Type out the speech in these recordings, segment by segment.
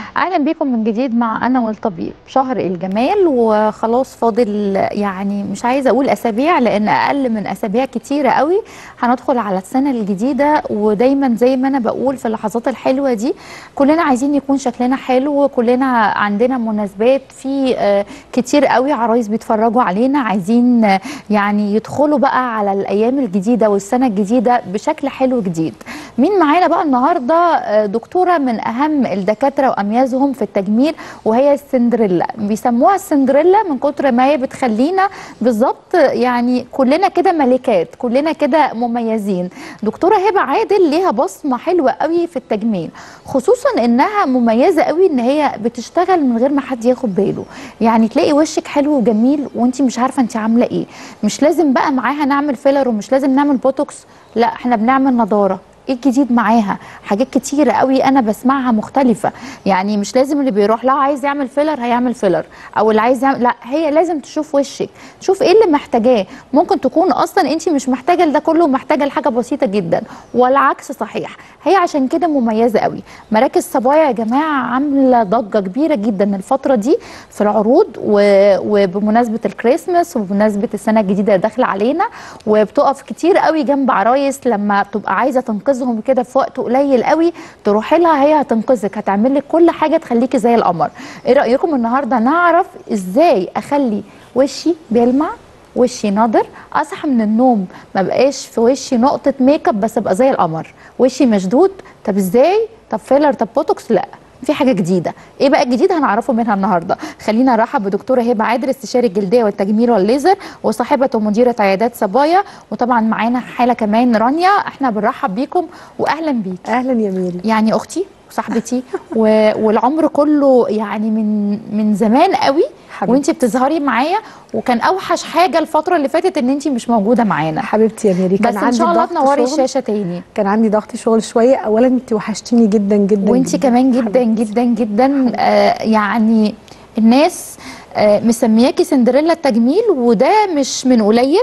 اهلا بيكم من جديد مع انا والطبيب شهر الجمال وخلاص فاضل يعني مش عايزه اقول اسابيع لان اقل من اسابيع كتيره قوي هندخل على السنه الجديده ودايما زي ما انا بقول في اللحظات الحلوه دي كلنا عايزين يكون شكلنا حلو كلنا عندنا مناسبات في آه، كتير قوي عرايس بيتفرجوا علينا عايزين آه، يعني يدخلوا بقى على الايام الجديده والسنه الجديده بشكل حلو جديد مين معانا بقى النهارده آه، دكتوره من اهم الدكاتره واميازهم في التجميل وهي السندريلا بيسموها السندريلا من كتر ما هي بتخلينا بالظبط يعني كلنا كده ملكات كلنا كده مميزين دكتوره هبه عادل ليها بصمه حلوه قوي في التجميل خصوصا انها مميزه قوي ان هي بتشتغل من غير ما حد ياخد باله يعني تلاقي وشك حلو وجميل وانت مش عارفه انت عامله ايه مش لازم بقى معاها نعمل فيلر ومش لازم نعمل بوتوكس لا احنا بنعمل نضاره ايه الجديد معاها حاجات كتيره قوي انا بسمعها مختلفه يعني مش لازم اللي بيروح لها عايز يعمل فيلر هيعمل فيلر او اللي عايز يعمل لا هي لازم تشوف وشك تشوف ايه اللي محتاجاه ممكن تكون اصلا انت مش محتاجه لده كله محتاجه لحاجه بسيطه جدا والعكس صحيح هي عشان كده مميزه قوي مراكز صبايا يا جماعه عامله ضجه كبيره جدا الفتره دي في العروض و... وبمناسبه الكريسماس وبمناسبه السنه الجديده اللي داخله علينا وبتقف كتير قوي جنب عرايس لما تبقى عايزه تنقذهم كده في وقت قليل قوي تروحي لها هي هتنقذك هتعمل لك كل حاجه تخليكي زي القمر ايه رايكم النهارده نعرف ازاي اخلي وشي بيلمع وشي نضر اصحى من النوم ما بقاش في وشي نقطه ميك اب بس ابقى زي القمر وشي مشدود طب ازاي طب فيلر طب بوتوكس لا في حاجه جديده ايه بقى الجديد هنعرفه منها النهارده خلينا نرحب بدكتوره هبه عادل استشاري الجلديه والتجميل والليزر وصاحبه ومديره عيادات صبايا وطبعا معانا حاله كمان رانيا احنا بنرحب بيكم واهلا بيك اهلا يا ميري يعني اختي وصاحبتي و... والعمر كله يعني من من زمان قوي حبيبتي. وانت بتظهري معايا وكان اوحش حاجه الفتره اللي فاتت ان انت مش موجوده معانا حبيبتي يا ميري بس ان شاء الله تنوري الشاشه تاني كان عندي ضغط شغل شويه اولا انت وحشتيني جدا جدا وانت جداً. كمان جدا حبيبتي. جدا جدا آه يعني الناس آه مسمياكي سندريلا التجميل وده مش من قليل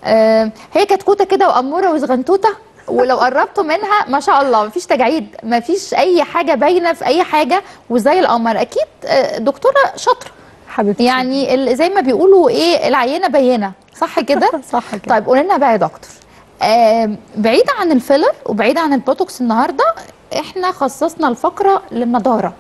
آه هي كتكوته كده واموره وزغنتوته ولو قربتوا منها ما شاء الله مفيش تجاعيد مفيش اي حاجه باينه في اي حاجه وزي القمر اكيد آه دكتوره شاطره حبيبتي يعني ال- زي ما بيقولوا ايه العينه بينه صح كده صح كده طيب قولي لنا بقى يا دكتور آه بعيد عن الفيلر وبعيد عن البوتوكس النهارده احنا خصصنا الفقره للنضاره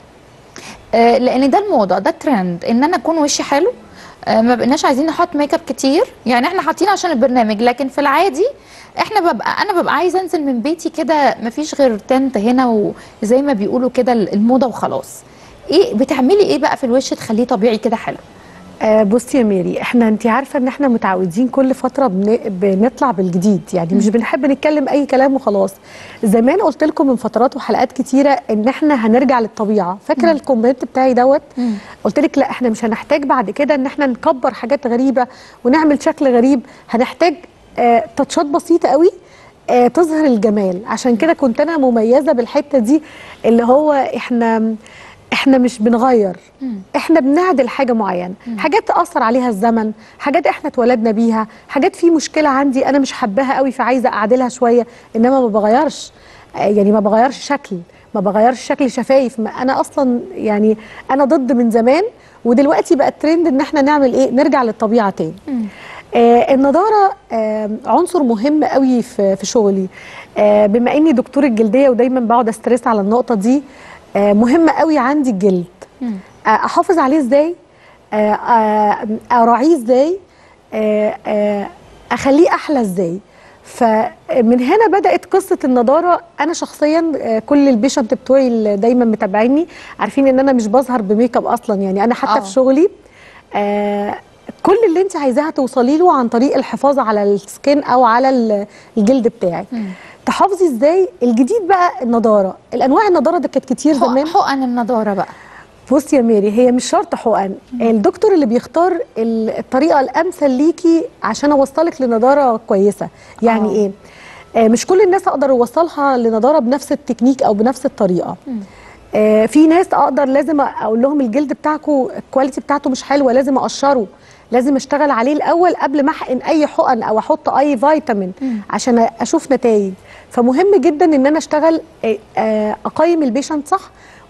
آه لان ده الموضه ده الترند ان انا اكون وشي حلو آه ما بقناش عايزين نحط ميك اب كتير يعني احنا حاطين عشان البرنامج لكن في العادي احنا ببقى انا ببقى عايزه انزل من بيتي كده مفيش غير تنت هنا وزي ما بيقولوا كده الموضه وخلاص ايه بتعملي ايه بقى في الوش تخليه طبيعي كده حلو آه بصي يا ميري احنا انت عارفه ان احنا متعودين كل فتره بن... بنطلع بالجديد يعني مش بنحب نتكلم اي كلام وخلاص زمان قلت لكم من فترات وحلقات كتيره ان احنا هنرجع للطبيعه فاكره الكومنت بتاعي دوت مم. قلت لك لا احنا مش هنحتاج بعد كده ان احنا نكبر حاجات غريبه ونعمل شكل غريب هنحتاج آه تاتشات بسيطه قوي آه تظهر الجمال عشان كده كنت انا مميزه بالحته دي اللي هو احنا احنا مش بنغير احنا بنعدل حاجه معينه حاجات تاثر عليها الزمن حاجات احنا اتولدنا بيها حاجات في مشكله عندي انا مش حباها قوي فعايزه اعدلها شويه انما ما بغيرش آه، يعني ما بغيرش شكل ما بغيرش شكل شفايف ما انا اصلا يعني انا ضد من زمان ودلوقتي بقى الترند ان احنا نعمل ايه نرجع للطبيعه تاني آه النضاره آه عنصر مهم قوي في في شغلي آه بما اني دكتور الجلديه ودايما بقعد استرس على النقطه دي آه مهم قوي عندي الجلد مم. آه احافظ عليه ازاي آه آه اراعيه ازاي آه آه اخليه احلى ازاي فمن هنا بدات قصه النضاره انا شخصيا آه، كل البيشنت بتوعي اللي دايما متابعيني عارفين ان انا مش بظهر بميك اب اصلا يعني انا حتى آه. في شغلي آه كل اللي انت عايزاها توصلي له عن طريق الحفاظ على السكين او على ال- الجلد بتاعك مم. تحافظي ازاي الجديد بقى النضاره الانواع النضاره ده كانت كتير زمان حق- حقن النضاره بقى بصي يا ميري هي مش شرط حقن الدكتور اللي بيختار ال- الطريقه الامثل ليكي عشان اوصلك لنضاره كويسه يعني آه. ايه آه مش كل الناس اقدر اوصلها لنضاره بنفس التكنيك او بنفس الطريقه آه في ناس اقدر لازم اقول لهم الجلد بتاعكم الكواليتي بتاعته مش حلوه لازم اقشره لازم اشتغل عليه الاول قبل ما احقن اي حقن او احط اي فيتامين عشان اشوف نتائج فمهم جدا ان انا اشتغل آه، آه، اقيم البيشنت صح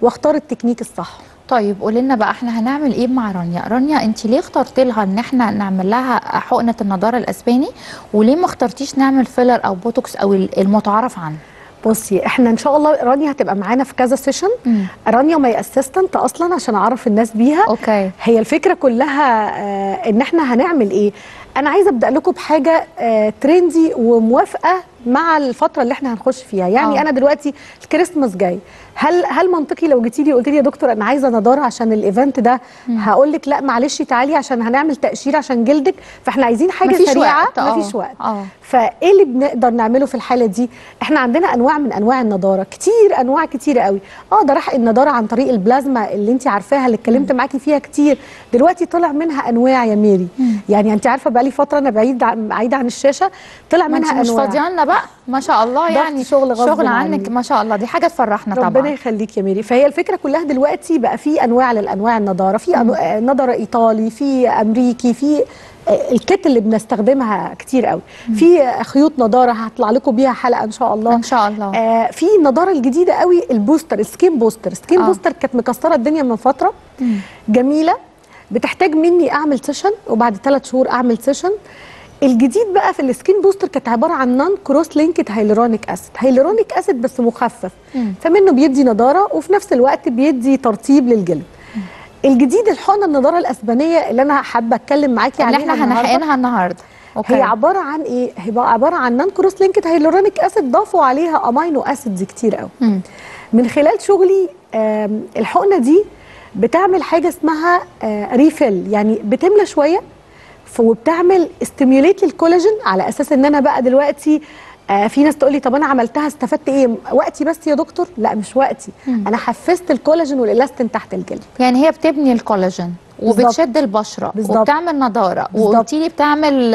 واختار التكنيك الصح طيب قولي لنا بقى احنا هنعمل ايه مع رانيا رانيا انت ليه اخترت لها ان احنا نعمل لها حقنه النضاره الاسباني وليه ما اخترتيش نعمل فيلر او بوتوكس او المتعارف عنه بصي احنا ان شاء الله رانيا هتبقى معانا في كذا سيشن مم. رانيا ماي اسيستنت اصلا عشان اعرف الناس بيها اوكي هي الفكره كلها آه ان احنا هنعمل ايه انا عايزه ابدا لكم بحاجه آه ترندي وموافقه مع الفتره اللي احنا هنخش فيها يعني آه. أوه. انا دلوقتي الكريسماس جاي هل هل منطقي لو جيتي لي قلت لي يا دكتور انا عايزه نضاره عشان الايفنت ده هقول لك لا معلش تعالي عشان هنعمل تقشير عشان جلدك فاحنا عايزين حاجه مفيش سريعه وقت، آه. مفيش وقت اه فايه اللي بنقدر نعمله في الحاله دي احنا عندنا انواع من انواع النضاره كتير انواع كتير قوي اقدر احقن النضاره عن طريق البلازما اللي انت عارفاها اللي اتكلمت معاكي فيها كتير دلوقتي طلع منها انواع يا ميري يعني انت عارفه بقى لي فتره انا بعيد عن- بعيده عن الشاشه طلع ما انت منها مش انواع فاضيه لنا بقى ما شاء الله ضغط يعني شغل غصب شغل عني. عنك ما شاء الله دي حاجه تفرحنا ربنا طبعا يخليك يا ميري فهي الفكره كلها دلوقتي بقى في انواع للانواع النضاره في أنو... آه، نضاره ايطالي في امريكي في آه، الكت اللي بنستخدمها كتير قوي في آه، خيوط نضاره هطلع لكم بيها حلقه ان شاء الله ان شاء الله آه في النضاره الجديده قوي البوستر السكين بوستر السكين آه. آه. بوستر كانت مكسره الدنيا من فتره مم. جميله بتحتاج مني اعمل سيشن وبعد ثلاث شهور اعمل سيشن الجديد بقى في السكين بوستر كانت عباره عن نون كروس لينكد هيلورونيك اسيد هيلورونيك اسيد بس مخفف مم. فمنه بيدي نضاره وفي نفس الوقت بيدي ترطيب للجلد الجديد الحقنه النضاره الاسبانيه اللي انا حابه اتكلم معاكي اللي عليها احنا النهاردة. هنحقنها النهارده اوكي هي عباره عن ايه هي بقى عباره عن نون كروس لينكد هيلورونيك اسيد ضافوا عليها امينو اسيدز كتير قوي مم. من خلال شغلي آم، الحقنه دي بتعمل حاجه اسمها ريفيل يعني بتملى شويه ف- وبتعمل استيميوليت للكولاجين على اساس ان انا بقى دلوقتي آه، في ناس تقول لي طب انا عملتها استفدت ايه وقتي بس يا دكتور لا مش وقتي مم. انا حفزت الكولاجين والالاستين تحت الجلد يعني هي بتبني الكولاجين بالظبط. وبتشد البشره بالظبط. وبتعمل نضاره بالظبط. وقلتي لي بتعمل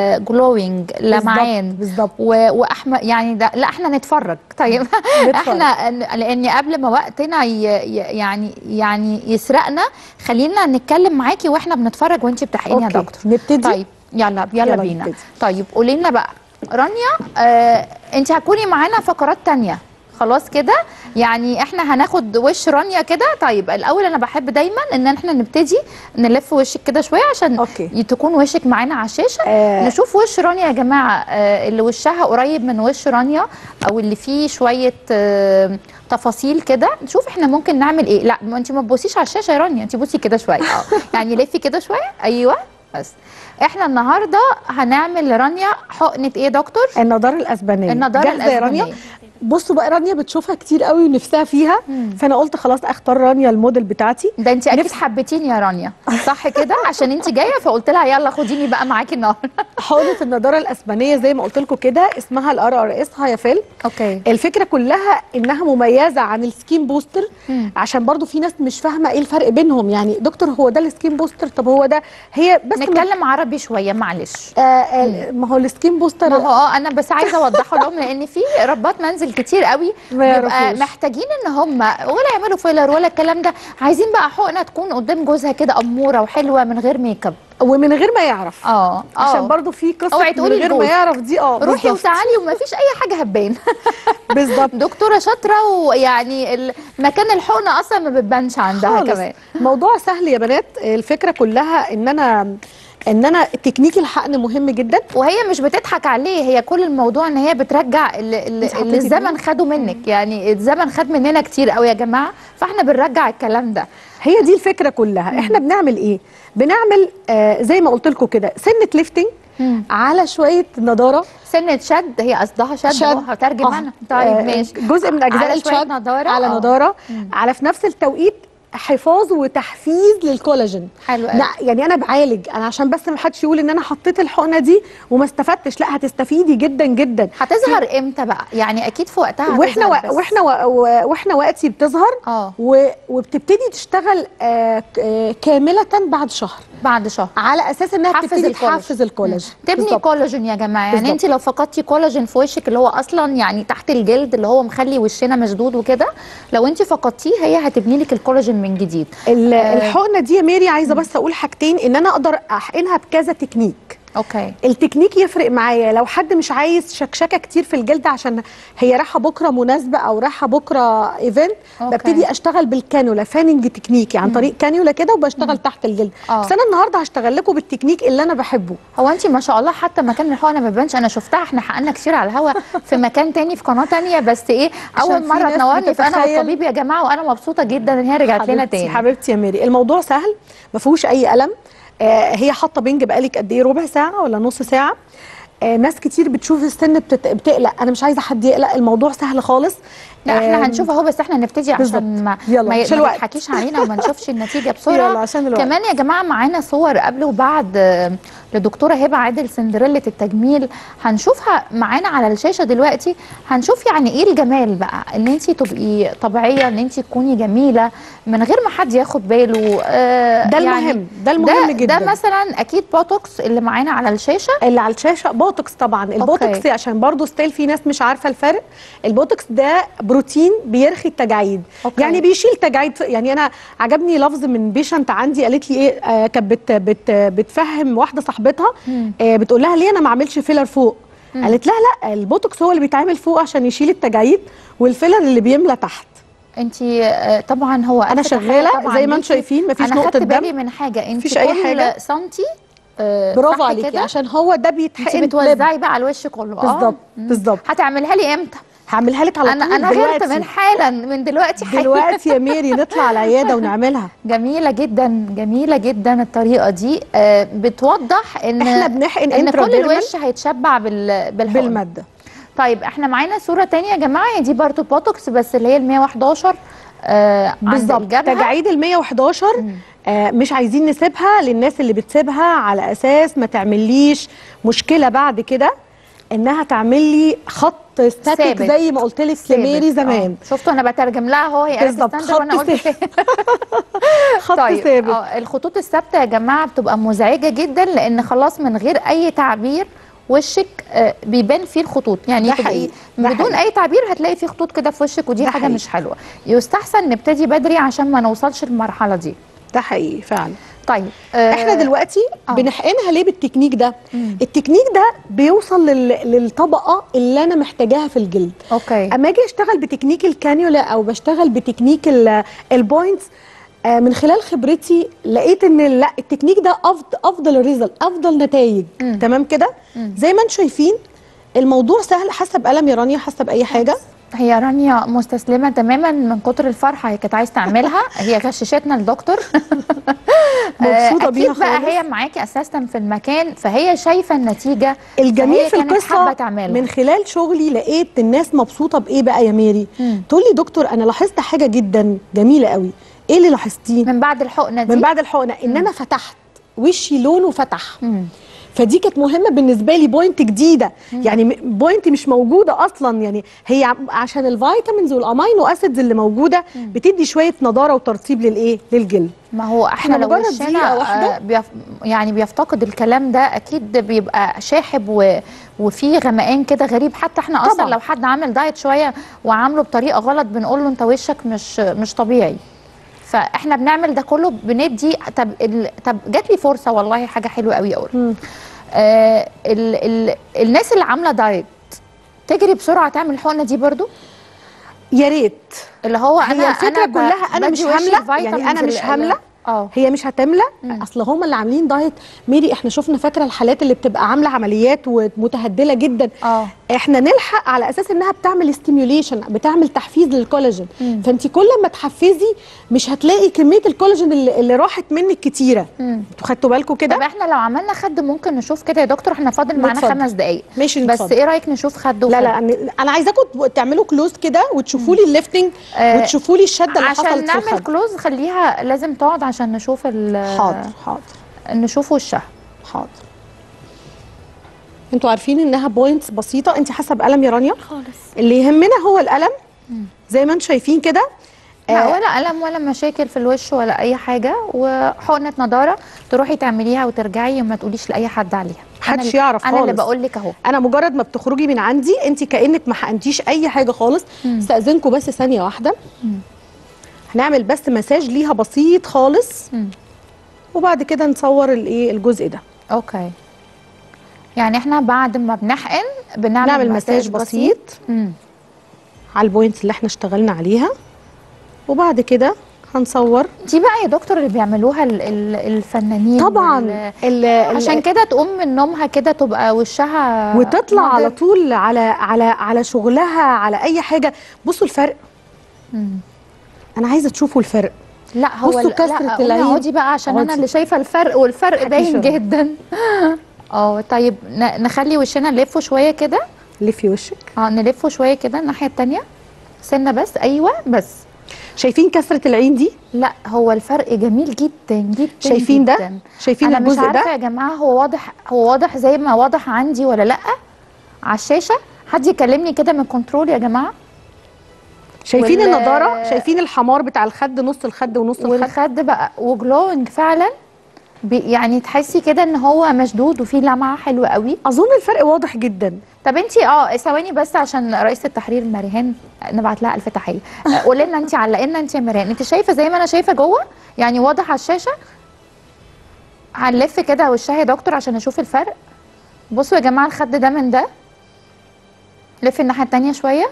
جلوينج لمعان بالظبط و- واحمد يعني ده لا احنا نتفرج طيب نتفرج. احنا لان قبل ما وقتنا ي... ي- يعني يعني يسرقنا خلينا نتكلم معاكي واحنا بنتفرج وانت بتحقيني يا أوكي. دكتور نبتدي طيب يلا يلا, يلا بينا نبتدي. طيب قولي لنا بقى رانيا آه انت هتكوني معانا فقرات تانية خلاص كده يعني احنا هناخد وش رانيا كده طيب الاول انا بحب دايما ان احنا نبتدي نلف وشك كده شويه عشان أوكي. تكون وشك معانا على الشاشه آه. نشوف وش رانيا يا جماعه آه اللي وشها قريب من وش رانيا او اللي فيه شويه آه تفاصيل كده نشوف احنا ممكن نعمل ايه لا ما انت ما تبصيش على الشاشه يا رانيا انت بصي كده شويه اه يعني لفي كده شويه ايوه بس احنا النهارده هنعمل لرانيا حقنه ايه يا دكتور النضاره الاسبانيه النضاره جاهزة يا رانيا الاسبانيه بصوا بقى رانيا بتشوفها كتير قوي ونفسها فيها مم. فانا قلت خلاص اختار رانيا الموديل بتاعتي ده انت اكيد نفس- حبيتيني يا رانيا صح كده عشان انت جايه فقلت لها يلا خديني بقى معاكي النهارده حقنه النضاره الاسبانيه زي ما قلت لكم كده اسمها الار ار اس هايافيل اوكي الفكره كلها انها مميزه عن السكين بوستر مم. عشان برضو في ناس مش فاهمه ايه الفرق بينهم يعني دكتور هو ده السكين بوستر طب هو ده هي بس ما- نتكلم عربي شويه معلش آه آه ما هو السكين بوستر ما هو اه انا بس عايزه اوضحه لهم لان في ربات منزل كتير قوي ما بيبقى يعرفوش. محتاجين ان هم ولا يعملوا فيلر ولا الكلام ده عايزين بقى حقنه تكون قدام جوزها كده اموره وحلوه من غير ميك اب ومن غير ما يعرف اه اه عشان برضو في قصه اوعي من تقولي غير ما لجوزك. يعرف دي اه روحي بالظبط. وتعالي وما فيش اي حاجه هتبان بالظبط دكتوره شاطره ويعني ال- مكان الحقنه اصلا ما بتبانش عندها خالص. كمان موضوع سهل يا بنات الفكره كلها ان انا ان انا تكنيك الحقن مهم جدا وهي مش بتضحك عليه هي كل الموضوع ان هي بترجع اللي, اللي انت حطيتي اللي الزمن خده منك يعني الزمن خد مننا كتير قوي يا جماعه فاحنا بنرجع الكلام ده هي دي الفكره كلها احنا بنعمل ايه بنعمل آه زي ما قلت لكم كده سنه ليفتنج على شويه نضاره سنة شد هي قصدها شد, شد. أهو هترجم آه. انا طيب آه، ماشي جزء من اجزاء على شوية الشد نضارة على آه. نضاره مم. على في نفس التوقيت حفاظ وتحفيز للكولاجين حلو قوي لا يعني انا بعالج انا عشان بس ما حدش يقول ان انا حطيت الحقنه دي وما استفدتش لا هتستفيدي جدا جدا هتظهر امتى بقى يعني اكيد في وقتها واحنا هتظهر و... بس. واحنا و... و... واحنا وقتي بتظهر اه و... وبتبتدي تشتغل آه ك- آه كامله بعد شهر بعد شهر على اساس انها تحفز بتبتدي الكولاجين. تحفز الكولاجين تبني بالظبط. كولاجين يا جماعه يعني بالظبط. انت لو فقدتي كولاجين في وشك اللي هو اصلا يعني تحت الجلد اللي هو مخلي وشنا مشدود وكده لو انت فقدتيه هي هتبني لك الكولاجين من جديد ال- آه. الحقنه دي يا ميري عايزه بس اقول حاجتين ان انا اقدر احقنها بكذا تكنيك اوكي التكنيك يفرق معايا لو حد مش عايز شكشكه كتير في الجلد عشان هي رايحه بكره مناسبه او رايحه بكره ايفنت أوكي. ببتدي اشتغل بالكانولا فاننج تكنيكي عن طريق كانولا كده وبشتغل تحت الجلد آه. بس انا النهارده هشتغل لكم بالتكنيك اللي انا بحبه هو انت ما شاء الله حتى مكان الحقنه ما بيبانش انا شفتها احنا حقنا كتير على الهوا في مكان تاني في قناه تانية بس ايه عشان اول في مره ناس تنورني فانا بتتخيل- والطبيب يا جماعه وانا مبسوطه جدا ان هي رجعت لنا حبيبتي تاني حبيبتي يا ميري الموضوع سهل ما فيهوش اي الم آه هي حاطه بنج بقالك قد ايه ربع ساعه ولا نص ساعه آه ناس كتير بتشوف السن بتت... بتقلق انا مش عايزه حد يقلق الموضوع سهل خالص لا احنا آم، هنشوف اهو بس احنا نبتدي بالظبط. عشان ما يلا، ما, عشان ما الوقت. تضحكيش علينا وما نشوفش النتيجه بسرعه يلا، عشان الوقت. كمان يا جماعه معانا صور قبل وبعد آه، لدكتوره هبه عادل سندريلا التجميل هنشوفها معانا على الشاشه دلوقتي هنشوف يعني ايه الجمال بقى ان انت تبقي طبيعيه ان انت تكوني جميله من غير ما حد ياخد باله آه، ده يعني المهم ده المهم ده جدا ده مثلا اكيد بوتوكس اللي معانا على الشاشه اللي على الشاشه بوتوكس طبعا البوتوكس عشان برضو ستيل في ناس مش عارفه الفرق البوتوكس ده بروتين بيرخي التجاعيد أوكي. يعني بيشيل تجاعيد يعني انا عجبني لفظ من بيشنت عندي قالت لي ايه آه كانت بت بت بتفهم واحده صاحبتها آه بتقول لها ليه انا ما اعملش فيلر فوق قالت لها لا البوتوكس هو اللي بيتعمل فوق عشان يشيل التجاعيد والفيلر اللي بيملى تحت انت طبعا هو أنا ألف تحية شغالة طبعاً زي ما انتم ليكي. شايفين، مفيش انا نقطة خدت بالي دم. من حاجه انت مفيش أي كل حاجة. سنتي آه، برافو صح عليكي كده؟ عشان هو ده انت بيتحقن بتوزعي بقى على الوش كله آه. بالظبط مم. بالظبط هتعملها لي امتى هعملها لك على انا طول انا غيرت دلوقتي. من حالا من دلوقتي حالا دلوقتي يا ميري نطلع على العياده ونعملها جميله جدا جميله جدا الطريقه دي آه، بتوضح ان احنا بنحقن ان كل intradermal الوش هيتشبع بال بالحقن بالماده طيب احنا معانا صوره تانية يا جماعه دي برضو بوتوكس بس اللي هي ال 111 آه عند بالظبط الجبهه تجاعيد ال 111 آه مش عايزين نسيبها للناس اللي بتسيبها على اساس ما تعمليش مشكله بعد كده انها تعمل لي خط ستاتيك ثابت. زي ما قلت لك ثابت. لميري زمان آه. شفتوا انا بترجم لها اهو هي قالت بالظبط، ستاندر وانا خط قلت ثابت. ثابت. خط طيب ثابت اه الخطوط الثابته يا جماعه بتبقى مزعجه جدا لان خلاص من غير اي تعبير وشك آه، بيبان فيه الخطوط يعني ده تبقي حقيقي، ده بدون حقيقي. اي تعبير هتلاقي فيه خطوط كده في وشك ودي ده حاجه حقيقي. مش حلوه يستحسن نبتدي بدري عشان ما نوصلش للمرحله دي ده حقيقي فعلا طيب آه، احنا دلوقتي آه. بنحقنها ليه بالتكنيك ده مم. التكنيك ده بيوصل لل... للطبقه اللي انا محتاجاها في الجلد اوكي اما اجي اشتغل بتكنيك الكانيولا او بشتغل بتكنيك ال- البوينتس آه، من خلال خبرتي لقيت ان لا التكنيك ده افضل افضل ريزلت افضل نتائج مم. تمام كده مم. زي ما انتم شايفين الموضوع سهل حسب قلم يا رانيا حسب اي حاجه هي رانيا مستسلمه تماما من كتر الفرحه هي كانت عايزه تعملها هي غششتنا الدكتور مبسوطة آه، بيها اكيد بقى خالص. هي معاكي اساسا في المكان فهي شايفه النتيجه الجميل فهي في كانت القصه حابة تعملها. من خلال شغلي لقيت الناس مبسوطه بايه بقى يا ميري مم. تقول لي دكتور انا لاحظت حاجه جدا جميله قوي ايه اللي لاحظتيه من بعد الحقنه دي من بعد الحقنه ان انا فتحت وشي لونه فتح مم. فدي كانت مهمه بالنسبه لي بوينت جديده يعني م- بوينت مش موجوده اصلا يعني هي ع- عشان الفيتامينز والامينو اسيدز اللي موجوده بتدي شويه نضاره وترطيب للايه للجلد ما هو احنا إحنا لو مجرد وشنا دقيقة واحدة. آه، بيف يعني بيفتقد الكلام ده اكيد بيبقى شاحب و... وفي غمقان كده غريب حتى احنا اصلا طبعاً. لو حد عامل دايت شويه وعامله بطريقه غلط بنقول له انت وشك مش مش طبيعي فاحنا بنعمل ده كله بندي طب ال... طب جات لي فرصه والله حاجه حلوه قوي قوي مم. آه ال... ال... الناس اللي عامله دايت تجري بسرعه تعمل الحقنه دي برضو يا ريت اللي هو انا هي الفكره أنا ب- كلها انا مش بدي وشي هامله يعني الفيتامينز انا مش ال- هامله اه هي مش هتملى مم. اصل هم اللي عاملين دايت ميري احنا شفنا فاكره الحالات اللي بتبقى عامله عمليات ومتهدله جدا اه احنا نلحق على اساس انها بتعمل ستيميوليشن بتعمل تحفيز للكولاجين مم. فانت كل ما تحفزي مش هتلاقي كميه الكولاجين اللي, اللي راحت منك كتيره مم. انتوا خدتوا بالكم طب كده احنا لو عملنا خد ممكن نشوف كده يا دكتور احنا فاضل معانا نتفضل. خمس دقايق ماشي بس نتفضل. ايه رايك نشوف خد لا وخد؟ لا أنا- انا عايزاكم تعملوا كلوز كده وتشوفوا لي الليفتنج آه، وتشوفوا لي الشده اللي عشان حصلت في نعمل الخد كلوز خليها لازم تقعد عشان نشوف ال حاضر حاضر نشوف وشها حاضر انتوا عارفين انها بوينتس بسيطه انت حسب قلم يا رانيا خالص اللي يهمنا هو القلم زي ما انتم شايفين كده لا آه، ولا الم ولا مشاكل في الوش ولا اي حاجه وحقنه نضاره تروحي تعمليها وترجعي وما تقوليش لاي حد عليها أنا محدش اللي- يعرف انا اللي خالص. بقول لك اهو انا مجرد ما بتخرجي من عندي انت كانك ما حقنتيش اي حاجه خالص مم. استاذنكم بس ثانيه واحده مم. هنعمل بس مساج ليها بسيط خالص مم. وبعد كده نصور الايه الجزء ده اوكي يعني احنا بعد ما بنحقن بنعمل نعمل مساج بسيط مم. على البوينتس اللي احنا اشتغلنا عليها وبعد كده هنصور دي بقى يا دكتور اللي بيعملوها ال- ال- الفنانين طبعا وال- ال- ال- عشان كده تقوم من نومها كده تبقى وشها وتطلع على نضر. طول على على على شغلها على اي حاجه بصوا الفرق مم. انا عايزه تشوفوا الفرق لا هو بصوا ال- كسرة لا قومي العين. اقعدي بقى عشان انا اقعدي. اللي شايفه الفرق والفرق حكي باين شوية. جدا اه طيب ن- نخلي وشنا نلفه شويه كده لفي وشك اه نلفه شويه كده الناحيه التانية سنه بس ايوه بس شايفين كسره العين دي لا هو الفرق جميل جدا جدا شايفين ده جداً. شايفين انا مش الجزء عارفه ده يا جماعه هو واضح هو واضح زي ما واضح عندي ولا لا على الشاشه حد يكلمني كده من كنترول يا جماعه شايفين وال- النضاره شايفين الحمار بتاع الخد نص الخد ونص الخد والخد بقى وجلوينج فعلا بي يعني تحسي كده ان هو مشدود وفيه لمعه حلوه قوي اظن الفرق واضح جدا طب انت اه ثواني بس عشان رئيسه التحرير مريهان نبعت لها الف تحيه آه، قولي لنا انت علقي لنا انت يا مريهان انت شايفه زي ما انا شايفه جوه يعني واضح على الشاشه هنلف كده وشها يا دكتور عشان اشوف الفرق بصوا يا جماعه الخد ده من ده لف الناحيه التانية شويه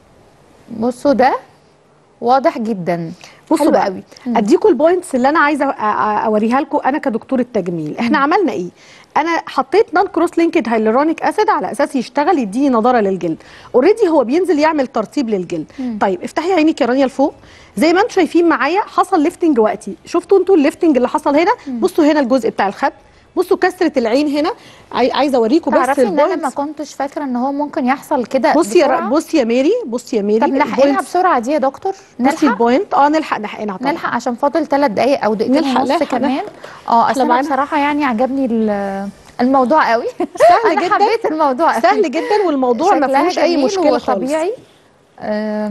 بصوا ده واضح جدا بصوا حلو بقى قوي مم. اديكم البوينتس اللي انا عايزه أ- أ- اوريها لكم انا كدكتوره تجميل احنا عملنا ايه انا حطيت نون كروس لينكد هايلورونيك اسيد على اساس يشتغل يديني نضاره للجلد اوريدي هو بينزل يعمل ترطيب للجلد مم. طيب افتحي عينيك يا رانيا لفوق زي ما انتم شايفين معايا حصل ليفتنج وقتي شفتوا انتوا الليفتنج اللي حصل هنا بصوا هنا الجزء بتاع الخد بصوا كسره العين هنا عاي- عايزه اوريكم بس تعرفي ان انا ما البوينتس كنتش فاكره ان هو ممكن يحصل كده بصي يا ر- بسرعة. بصي يا ميري بصي يا ميري طب نلحقها البوينتس- بسرعه دي يا دكتور بصي نلحق البوينت اه نلحق نلحقها طبعا نلحق عشان فاضل ثلاث دقايق او دقيقتين نلحق- ونص نلحق- كمان نلحق. اه احنا اصل انا معانا- بصراحه يعني عجبني ال- الموضوع قوي سهل انا جدا حبيت الموضوع قوي. سهل جدا والموضوع ما شكلها فيهوش اي جميل مشكله خالص وطبيعي آه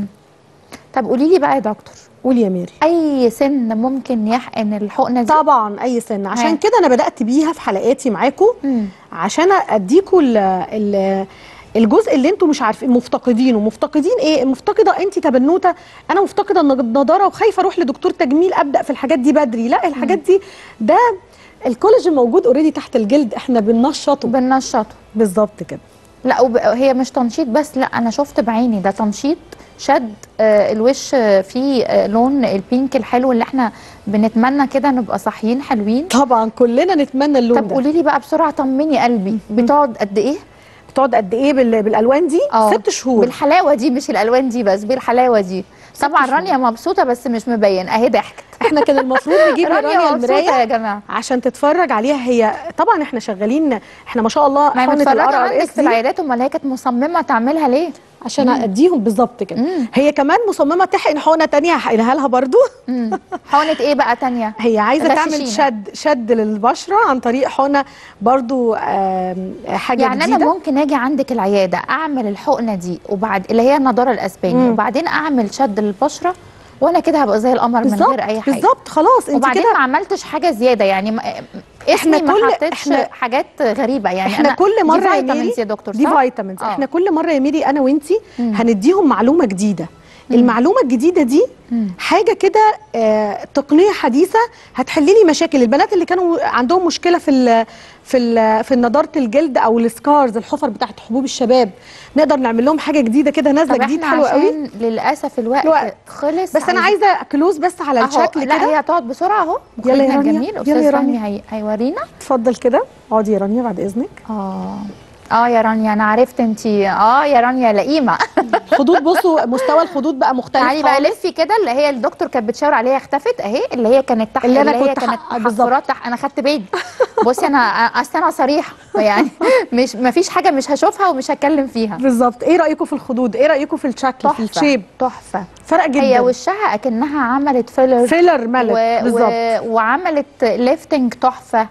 طب قولي لي بقى يا دكتور قولي يا ميري اي سن ممكن يحقن الحقنه دي طبعا اي سن عشان ها. كده انا بدات بيها في حلقاتي معاكم مم. عشان اديكم ال ال الجزء اللي انتم مش عارفين مفتقدينه مفتقدين ايه مفتقده انت تبنوته انا مفتقده النضاره وخايفه اروح لدكتور تجميل ابدا في الحاجات دي بدري لا الحاجات دي ده الكولاجين موجود اوريدي تحت الجلد احنا بننشطه بننشطه بالظبط كده لا وب... هي مش تنشيط بس لا انا شفت بعيني ده تنشيط شد آه الوش آه، فيه آه لون البينك الحلو اللي احنا بنتمنى كده نبقى صاحيين حلوين طبعا كلنا نتمنى اللون طب ده قولي لي بقى بسرعه طمني قلبي بتقعد قد ايه بتقعد قد ايه بال- بالالوان دي اه ست شهور بالحلاوه دي مش الالوان دي بس بالحلاوه دي طبعا شهور. رانيا مبسوطه بس مش مبين اهي ضحكت احنا كان المفروض نجيب لرانيا رانيا مبسوطه المرايه يا جماعه عشان تتفرج عليها هي طبعا احنا شغالين احنا ما شاء الله ما هي حقنة متفرجه ال عندك RRS في دي العيادات امال هي كانت مصممه تعملها ليه عشان اديهم بالظبط كده مم. هي كمان مصممه تحقن حقنه تانية هحقنها لها برضو مم. حقنه ايه بقى تانية هي عايزه تعمل غششينا. شد شد للبشره عن طريق حقنه برضو آم، حاجه يعني جديده انا ممكن اجي عندك العياده اعمل الحقنه دي وبعد اللي هي النضاره الاسباني مم. وبعدين اعمل شد للبشره وانا كده هبقى زي القمر من بالظبط غير اي حاجه بالظبط خلاص انت وبعدين كده ما عملتش حاجه زياده يعني ما اسمي إحنا كل- ما حطيتش إحنا- حاجات غريبه يعني احنا أنا كل مره دي يا فيتامينز ميري يا دكتور دي صح؟ فيتامينز آه. احنا كل مره يا ميري انا وانتي مم. هنديهم معلومه جديده المعلومه الجديده دي مم. حاجه كده آه تقنيه حديثه هتحل لي مشاكل البنات اللي كانوا عندهم مشكله في ال في ال في نضاره الجلد او السكارز الحفر بتاعت حبوب الشباب نقدر نعمل لهم حاجه جديده كده نازله طب جديد احنا حلوه قوي عشان للاسف الوقت, الوقت. خلص بس انا عايزه كلوز بس على أهو، الشكل لا كده هي هتقعد بسرعه اهو يلا يا مخرجنا رانيا، الجميل يلا استاذ يا رامي رانيا. هي... هيورينا اتفضل كده اقعدي يا رانيا بعد اذنك اه اه يا رانيا انا عرفت انت اه يا رانيا لئيمه خدود بصوا مستوى الخدود بقى مختلف تعالي بقى خالص. لفي كده اللي هي الدكتور كانت بتشاور عليها اختفت اهي اللي هي كانت تحت اللي أنا هي كنت كانت ح- بالظبط. حفرات تحت انا خدت بالي بصي انا اصل انا صريحه يعني مش ما فيش حاجه مش هشوفها ومش هتكلم فيها بالظبط ايه رايكم في الخدود ايه رايكم في الشكل في الشيب تحفه فرق جدا هي وشها اكنها عملت فيلر فيلر ملك و... بالظبط و... وعملت ليفتنج تحفه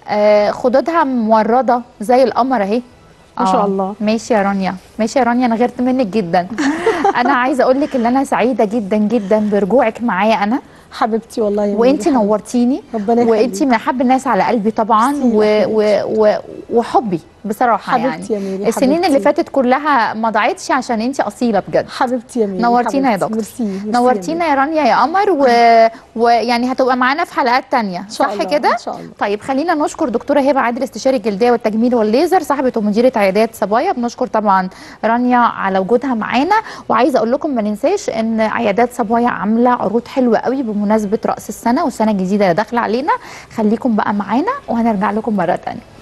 آه خدودها مورده زي القمر اهي ما شاء آه، الله. ماشي يا رانيا ماشي يا رانيا انا غيرت منك جدا انا عايزه اقول لك ان انا سعيده جدا جدا برجوعك معايا انا حبيبتي والله يا وانتي ميري. نورتيني ربنا وانتي يخليك من احب الناس على قلبي طبعا ميرسي و... يا و... و... وحبي بصراحه حبيبتي يعني يا ميري، السنين اللي حبيبتي. فاتت كلها ما ضاعتش عشان انت اصيله بجد حبيبتي يا ميري نورتينا يا حبيبتي. دكتور ميرسي ميرسي يا نورتينا ميري. يا رانيا يا قمر و... ويعني هتبقى معانا في حلقات تانية إن شاء صح الله، كده إن شاء الله. طيب خلينا نشكر دكتوره هبه عادل استشاري الجلديه والتجميل والليزر صاحبه ومديره عيادات صبايا بنشكر طبعا رانيا على وجودها معانا وعايزه اقول لكم ما ننساش ان عيادات صبايا عامله عروض حلوه قوي بمناسبه راس السنه والسنه الجديده اللي داخله علينا خليكم بقى معانا وهنرجع لكم مره تانية